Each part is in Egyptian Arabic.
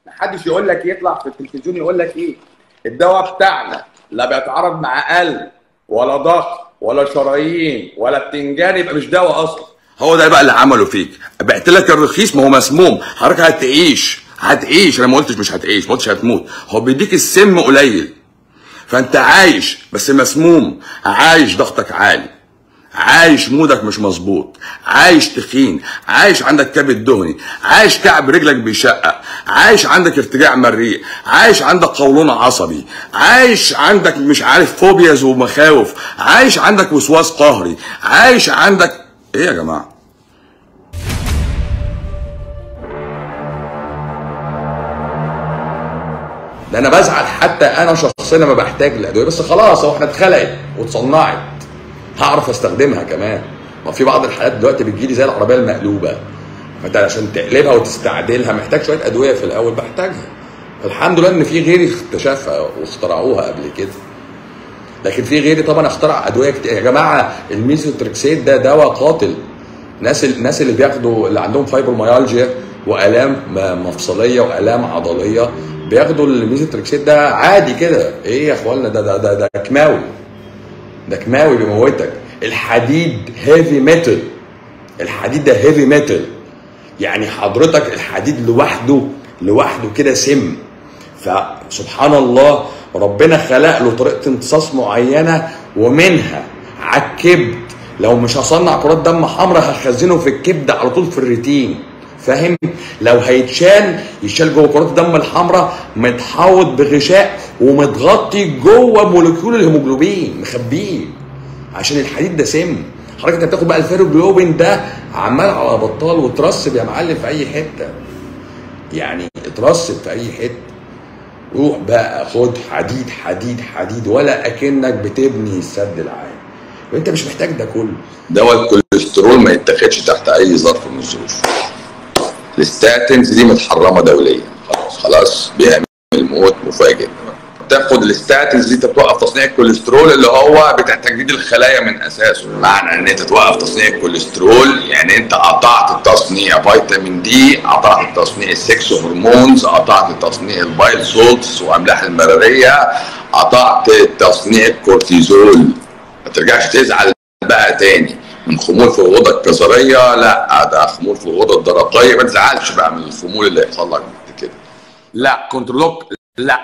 محدش يقول لك يطلع في التلفزيون يقول لك ايه الدواء بتاعنا لا بيتعارض مع قلب ولا ضغط ولا شرايين ولا بتنجان يبقى مش دواء اصلا هو ده بقى اللي عمله فيك بعت لك الرخيص ما هو مسموم حضرتك هتعيش هتعيش انا ما قلتش مش هتعيش ما قلتش هتموت هو بيديك السم قليل فانت عايش بس مسموم عايش ضغطك عالي عايش مودك مش مظبوط عايش تخين عايش عندك كبد دهني عايش كعب رجلك بيشقق عايش عندك ارتجاع مريء عايش عندك قولون عصبي عايش عندك مش عارف فوبياز ومخاوف عايش عندك وسواس قهري عايش عندك ايه يا جماعه ده انا بزعل حتى انا شخصيا لما بحتاج الادويه بس خلاص هو احنا اتخلقت واتصنعت هعرف استخدمها كمان ما في بعض الحالات دلوقتي بتجيلي زي العربيه المقلوبه فانت عشان تقلبها وتستعدلها محتاج شويه ادويه في الاول بحتاجها الحمد لله ان في غيري اكتشفها واخترعوها قبل كده لكن في غيري طبعا اخترع ادويه كتير يا جماعه الميزوتريكسيت ده دواء قاتل الناس الناس اللي بياخدوا اللي عندهم فايبروميالجيا والام مفصليه والام عضليه بياخدوا الميزوتريكسيت ده عادي كده ايه يا اخوانا ده ده ده, ده كيماوي ده كيماوي بيموتك الحديد هيفي ميتال الحديد ده هيفي ميتال يعني حضرتك الحديد لوحده لوحده كده سم فسبحان الله ربنا خلق له طريقه امتصاص معينه ومنها على الكبد لو مش هصنع كرات دم حمراء هخزنه في الكبد على طول في الريتين فاهم لو هيتشال يشال جوه كرات الدم الحمراء متحوط بغشاء ومتغطي جوه مولكيول الهيموجلوبين مخبيه عشان الحديد ده سم حضرتك انت بتاخد بقى الفيروجلوبين ده عمال على بطال وترسب يا معلم في اي حته يعني اترسب في اي حته روح بقى خد حديد حديد حديد ولا اكنك بتبني السد العالي وانت مش محتاج ده كله دواء الكوليسترول ما يتاخدش تحت اي ظرف من الظروف الستاتنز دي متحرمه دوليا خلاص خلاص بيعمل موت مفاجئ تاخد الستاتنز دي توقف تصنيع الكوليسترول اللي هو بتاع تجديد الخلايا من اساسه معنى ان انت توقف تصنيع الكوليسترول يعني انت قطعت تصنيع فيتامين دي قطعت تصنيع السكس هرمونز قطعت تصنيع البايل سولتس واملاح المراريه قطعت تصنيع الكورتيزول ما ترجعش تزعل بقى تاني من خمول في الغدة الكظرية لا ده خمول في الغدة الدرقية ما تزعلش بقى من الخمول اللي هيحصل لك بعد كده لا كنترولوك لا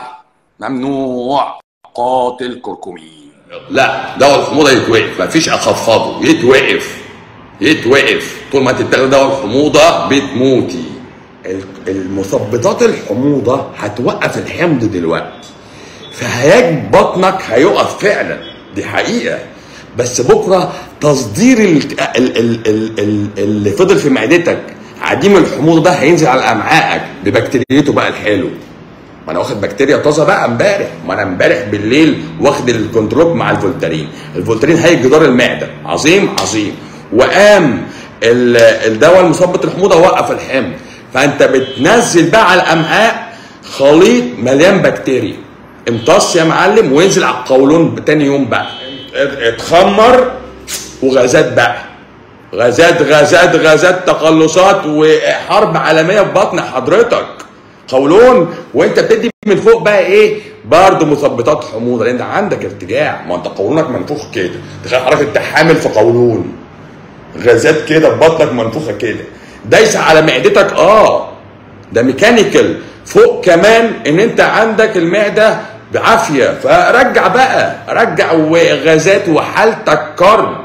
ممنوع قاتل كركمين لا دواء الحموضه يتوقف مفيش اخفضه يتوقف يتوقف طول ما انت بتاخد دواء الحموضه بتموتي المثبطات الحموضه هتوقف الحمض دلوقتي فهياج بطنك هيقف فعلا دي حقيقه بس بكره تصدير ال- ال- ال- ال- ال- اللي فضل في معدتك عديم الحموضه ده هينزل على امعائك ببكتيريته بقى الحلو ما انا واخد بكتيريا طازه بقى امبارح ما انا امبارح بالليل واخد الكنترول مع الفولتارين الفولتارين هي جدار المعده عظيم عظيم وقام ال- الدواء المثبط الحموضه وقف الحمض فانت بتنزل بقى على الامعاء خليط مليان بكتيريا امتص يا معلم وينزل على القولون تاني يوم بقى ات- اتخمر وغازات بقى غازات غازات غازات تقلصات وحرب عالميه في بطن حضرتك قولون وانت بتدي من فوق بقى ايه برضه مثبطات حموضه لان عندك ارتجاع ما انت قولونك منفوخ كده تخيل حضرتك انت حامل في قولون غازات كده في بطنك منفوخه كده دايسه على معدتك اه ده ميكانيكال فوق كمان ان انت عندك المعده بعافيه فرجع بقى رجع وغازات وحالتك كرب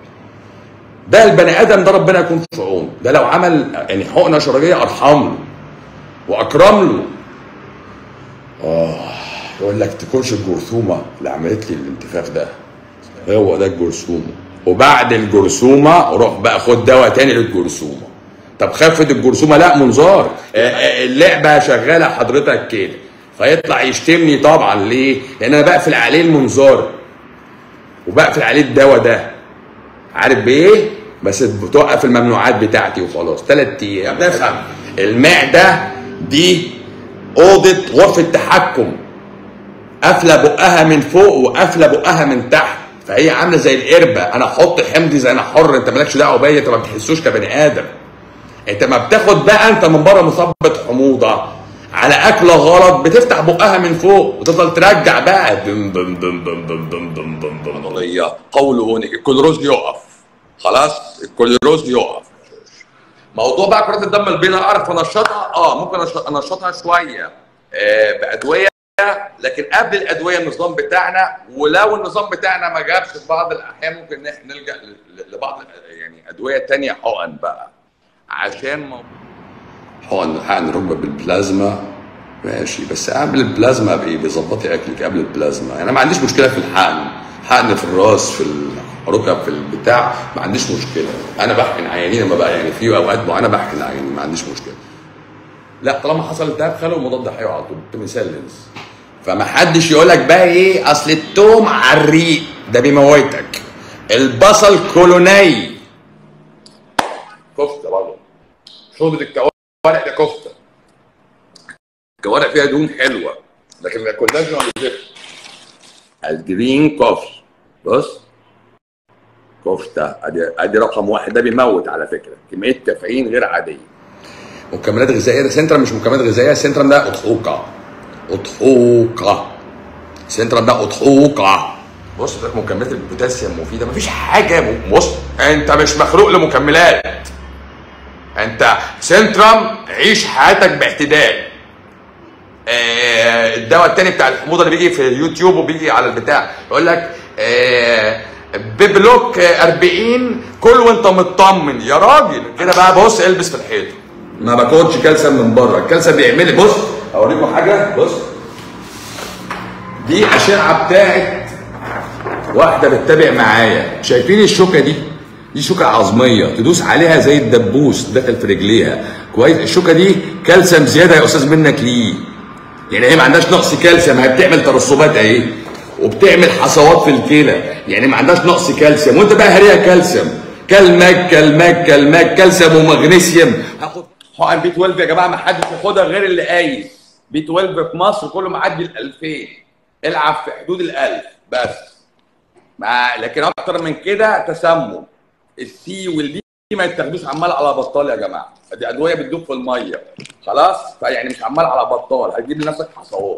ده البني ادم ده ربنا يكون في عونه ده لو عمل يعني حقنه شرجيه ارحم له واكرم له اه يقول لك تكونش الجرثومه اللي عملت لي الانتفاخ ده هو ده الجرثومه وبعد الجرثومه روح بقى خد دواء تاني للجرثومه طب خفت الجرثومه لا منظار آه، آه، اللعبه شغاله حضرتك كده فيطلع يشتمني طبعا ليه؟ لان انا بقفل عليه المنظار وبقفل عليه الدواء ده عارف بايه؟ بس بتوقف الممنوعات بتاعتي وخلاص ثلاث ايام تفهم المعده دي اوضه غرفه تحكم قافله بقها من فوق وقافله بقها من تحت فهي عامله زي القربه انا احط حمضي زي انا حر انت مالكش دعوه بيا انت ما بتحسوش كبني ادم انت ما بتاخد بقى انت من بره مثبط حموضه على اكله غلط بتفتح بقها من فوق وتفضل ترجع بقى دم دم دم دم دم دم دم دم دم عضليه قول هوني الكوليروز يقف خلاص الكوليروز يقف موضوع بقى كرات الدم البيضاء اعرف انشطها اه ممكن أنش- انشطها شويه آه بادويه لكن قبل الادويه النظام بتاعنا ولو النظام بتاعنا ما جابش في بعض الاحيان ممكن إن إحنا نلجا ل- ل- لبعض يعني ادويه تانية حقن بقى عشان موضوع حقن حقن ركبه بالبلازما ماشي بس قبل البلازما بايه بيظبطي اكلك قبل البلازما يعني انا ما عنديش مشكله في الحقن حقن في الراس في الركب في البتاع ما عنديش مشكله انا بحقن عيانين لما بقى يعني في اوقات معينه بحقن عيانين ما عنديش مشكله لا طالما حصل التهاب خلوا مضاد حيوي على طول تمثال لينز فما حدش يقول لك بقى ايه اصل التوم على الريق ده بيموتك البصل كولوني كفته برضه شوربه الكوارع ده كفته الكوارع فيها دهون حلوه لكن الكولاجين ما بيزيدش الجرين كوفي بص كفته ادي ادي رقم واحد ده بيموت على فكره كميه كافيين غير عاديه مكملات غذائيه ده سنترم مش مكملات غذائيه سنترم ده اضحوكه اضحوكه سنترم ده اضحوكه بص ده مكملات البوتاسيوم مفيده مفيش حاجه م- بص انت مش مخلوق لمكملات انت سنترم عيش حياتك باعتدال آه، الدواء التاني بتاع الحموضه اللي بيجي في اليوتيوب وبيجي على البتاع يقول لك آه، ببلوك آه، 40 كل وانت مطمن يا راجل كده بقى بص البس في الحيط ما باخدش كالسيوم من بره الكالسيوم بيعمل لي بص اوريكم حاجه بص دي اشعه بتاعت واحده بتتابع معايا شايفين الشوكه دي دي شوكه عظميه تدوس عليها زي الدبوس داخل في رجليها كويس الشوكه دي كالسيوم زياده يا استاذ منك ليه يعني هي ما عندهاش نقص كالسيوم هي بتعمل ترسبات اهي وبتعمل حصوات في الكلى يعني ما عندهاش نقص كالسيوم وانت بقى هريها كالسيوم كالماك كالماك كالماك كالسيوم ومغنيسيوم هاخد حقن بي 12 يا جماعه ما حدش ياخدها غير اللي قايس بي 12 في مصر كله معدي ال 2000 العب في حدود ال 1000 بس ما لكن اكتر من كده تسمم السي والبي ما يتاخدوش عمال على بطال يا جماعه دي ادويه بتدوب في الميه خلاص فيعني مش عمال على بطال هتجيب لنفسك حصوات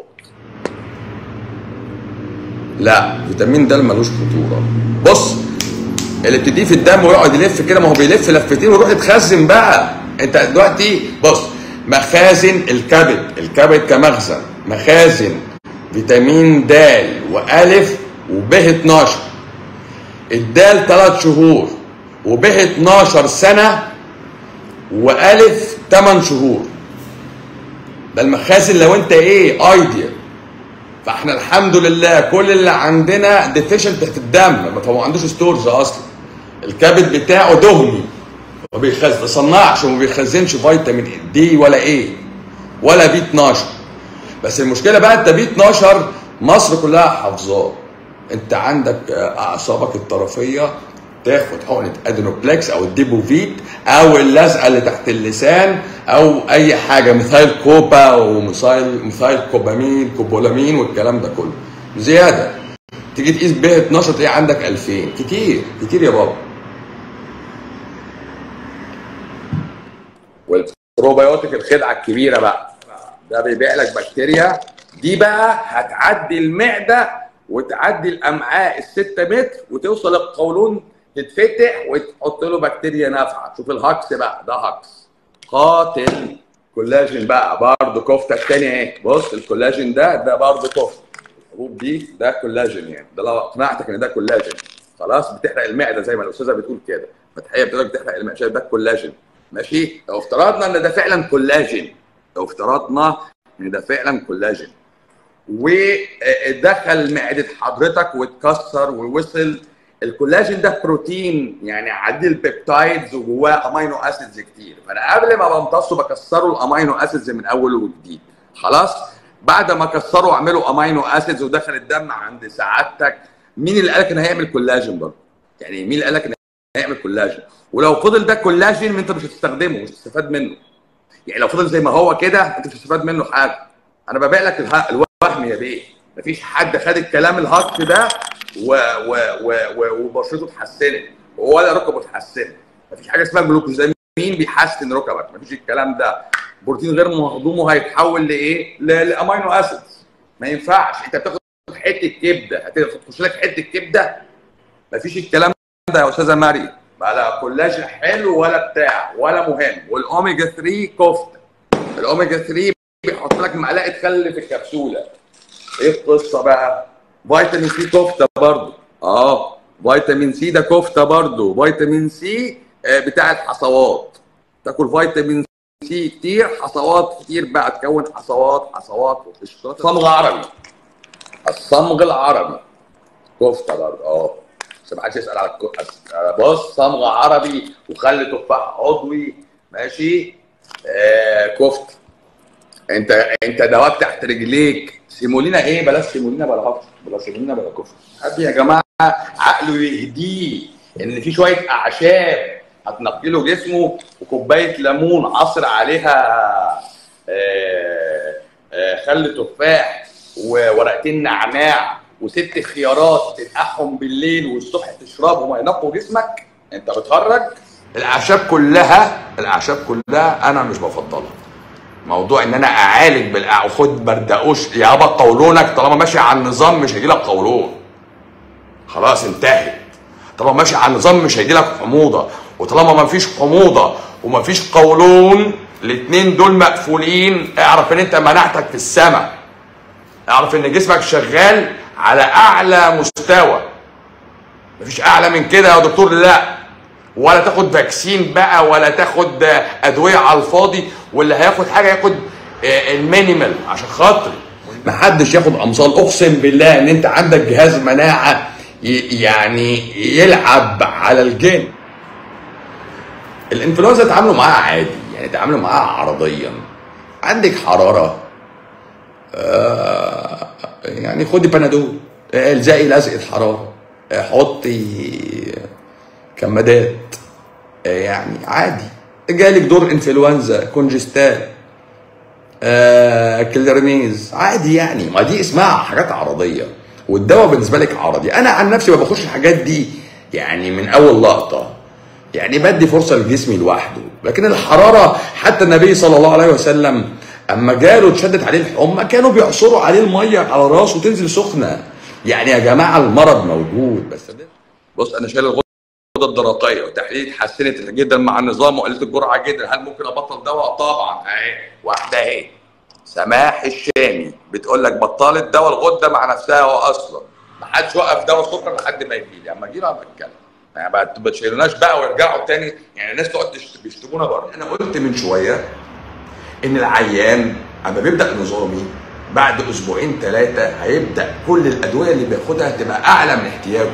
لا فيتامين د ملوش خطوره بص اللي بتديه في الدم ويقعد يلف كده ما هو بيلف لفتين ويروح يتخزن بقى انت دلوقتي بص مخازن الكبد الكبد كمخزن مخازن فيتامين د والف وب 12 الدال 3 شهور وب 12 سنه والف 8 شهور ده المخازن لو انت ايه ايديال فاحنا الحمد لله كل اللي عندنا ديفيشنت في الدم فهو ما عندوش ستورز اصلا الكبد بتاعه دهني ما بيخزن بيصنعش وما بيخزنش فيتامين دي ولا ايه ولا بي 12 بس المشكله بقى انت بي 12 مصر كلها حافظاه انت عندك آه، اعصابك الطرفيه تاخد حقنه ادينوبلكس او الديبوفيت او اللزقه اللي تحت اللسان او اي حاجه مثايل كوبا ومثايل مثايل كوبامين كوبولامين والكلام ده كله زياده تيجي تقيس بيها 12 تلاقي عندك 2000 كتير كتير يا بابا والبروبيوتيك الخدعه الكبيره بقى ده بيبيع لك بكتيريا دي بقى هتعدي المعده وتعدي الامعاء الستة متر وتوصل القولون تتفتح وتحط له بكتيريا نافعه شوف الهكس بقى ده هكس قاتل كولاجين بقى برضه كفته الثانيه اهي بص الكولاجين ده ده برضه كفته الحبوب دي ده كولاجين يعني ده لو اقنعتك ان ده كولاجين خلاص بتحرق المعده زي ما الاستاذه بتقول كده فتحيه بتقول لك بتحرق المعده شايف ده كولاجين ماشي لو افترضنا ان ده فعلا كولاجين لو افترضنا ان ده فعلا كولاجين ودخل معده حضرتك واتكسر ووصل الكولاجين ده بروتين يعني عديل بيبتايدز وجواه امينو اسيدز كتير فانا قبل ما بمتصه بكسره الامينو اسيدز من اول وجديد خلاص بعد ما كسروا اعملوا امينو اسيدز ودخل الدم عند سعادتك مين اللي قالك ان هيعمل كولاجين برضه يعني مين اللي قالك ان هيعمل كولاجين ولو فضل ده كولاجين انت مش هتستخدمه مش هتستفاد منه يعني لو فضل زي ما هو كده انت مش هتستفاد منه حاجه انا ببيع لك الها- الوهم يا بيه مفيش حد خد الكلام الهك ده و و و و وبشرته اتحسنت ولا ركبه اتحسنت مفيش حاجه اسمها جلوكوزامين بيحسن ركبك مفيش الكلام ده بروتين غير مهضوم وهيتحول لايه؟ ل- لامينو اسيدز ما ينفعش انت بتاخد حته كبده هتخش لك حته كبده مفيش الكلام ده يا استاذه مريم ولا كولاجين حلو ولا بتاع ولا مهم والاوميجا 3 كفته الاوميجا 3 بيحط لك معلقه خل في الكبسوله ايه القصه بقى؟ فيتامين سي كفته برضه اه فيتامين سي ده كفته برضه فيتامين سي آه، بتاع الحصوات تاكل فيتامين سي كتير حصوات كتير بقى تكون حصوات حصوات وقشطات صمغ عربي الصمغ العربي كفته برضه اه بس ما حدش يسال على الكفته بص صمغ عربي وخل تفاح عضوي ماشي آه كفته انت انت دواب تحت رجليك سيمولينا ايه بلاش سيمولينا بلا هبط بلا سيمولينا بلا كفر حد يا جماعه عقله يهديه ان في شويه اعشاب هتنقي له جسمه وكوبايه ليمون عصر عليها آه، آه، خل تفاح وورقتين نعناع وست خيارات تنقعهم بالليل والصبح تشربهم هينقوا جسمك انت بتهرج الاعشاب كلها الاعشاب كلها انا مش بفضلها موضوع ان انا اعالج بالأع... وخد بردقوش يابا قولونك طالما ماشي على النظام مش هيجي لك قولون خلاص انتهت طالما ماشي على النظام مش هيجي لك حموضه وطالما ما فيش حموضه وما فيش قولون الاثنين دول مقفولين اعرف ان انت مناعتك في السماء اعرف ان جسمك شغال على اعلى مستوى مفيش اعلى من كده يا دكتور لا ولا تاخد فاكسين بقى ولا تاخد ادويه على الفاضي واللي هياخد حاجه ياخد آه، المينيمال عشان خاطري ما حدش ياخد امثال اقسم بالله ان انت عندك جهاز مناعه ي- يعني يلعب على الجن الانفلونزا اتعاملوا معاها عادي يعني اتعاملوا معاها عرضيا عندك حراره آه يعني خدي بنادول آه، الزقي لزقه حراره آه، حطي كمادات آه، يعني عادي جالك دور انفلونزا كونجستال آه كليرنيز عادي يعني ما دي اسمها حاجات عرضيه والدواء بالنسبه لك عرضي انا عن نفسي ما باخدش الحاجات دي يعني من اول لقطه يعني بدي فرصه لجسمي لوحده لكن الحراره حتى النبي صلى الله عليه وسلم اما جاله اتشدت عليه الحمى كانوا بيعصروا عليه الميه على راسه تنزل سخنه يعني يا جماعه المرض موجود بس بص انا شايل الغده الدرقيه وتحليل اتحسنت جدا مع النظام وقلت الجرعه جدا هل ممكن ابطل دواء طبعا اهي واحده اهي سماح الشامي بتقول لك بطلت دواء الغده مع نفسها هو اصلا ما حدش وقف دواء السكر لحد ما يجي لي اما اجي له بتكلم يعني ما ما تشيلوناش بقى ويرجعوا تاني يعني الناس تقعد تشت- بيشتمونا بره انا قلت من شويه ان العيان اما بيبدا نظامي بعد اسبوعين ثلاثه هيبدا كل الادويه اللي بياخدها تبقى اعلى من احتياجه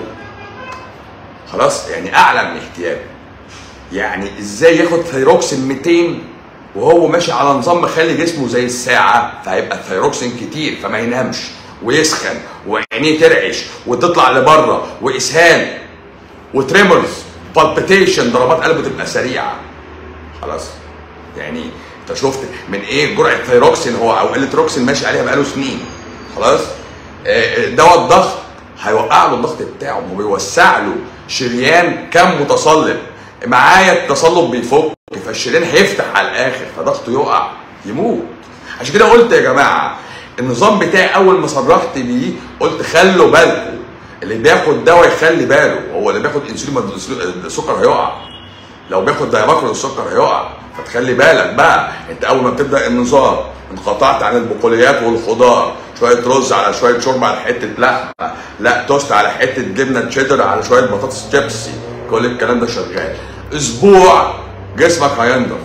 خلاص يعني اعلى من احتياجه يعني ازاي ياخد ثيروكسين 200 وهو ماشي على نظام مخلي جسمه زي الساعه فهيبقى الثيروكسين كتير فما ينامش ويسخن وعينيه ترعش وتطلع لبره واسهال وتريمرز بالبيتيشن ضربات قلبه تبقى سريعه خلاص يعني انت شفت من ايه جرعه ثيروكسين هو او التروكسين ماشي عليها بقاله سنين خلاص آه، دواء الضغط هيوقع له الضغط بتاعه وبيوسع له شريان كم متصلب معايا التصلب بيفك فالشريان هيفتح على الاخر فضغطه يقع يموت عشان كده قلت يا جماعه النظام بتاعي اول ما صرحت بيه قلت خلوا بالكم اللي بياخد دواء يخلي باله هو اللي بياخد انسولين ما الانسولين- السكر هيقع لو بياخد دايماكرو السكر هيقع فتخلي بالك بقى انت اول ما بتبدا النظام انقطعت عن البقوليات والخضار شويه رز على شويه شوربه على حته لحمه لا توست على حته جبنه تشيدر على شويه بطاطس شيبسي كل الكلام ده شغال اسبوع جسمك هينضف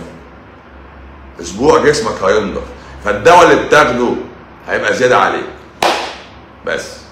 اسبوع جسمك هينضف فالدواء اللي بتاخده هيبقى زياده عليك بس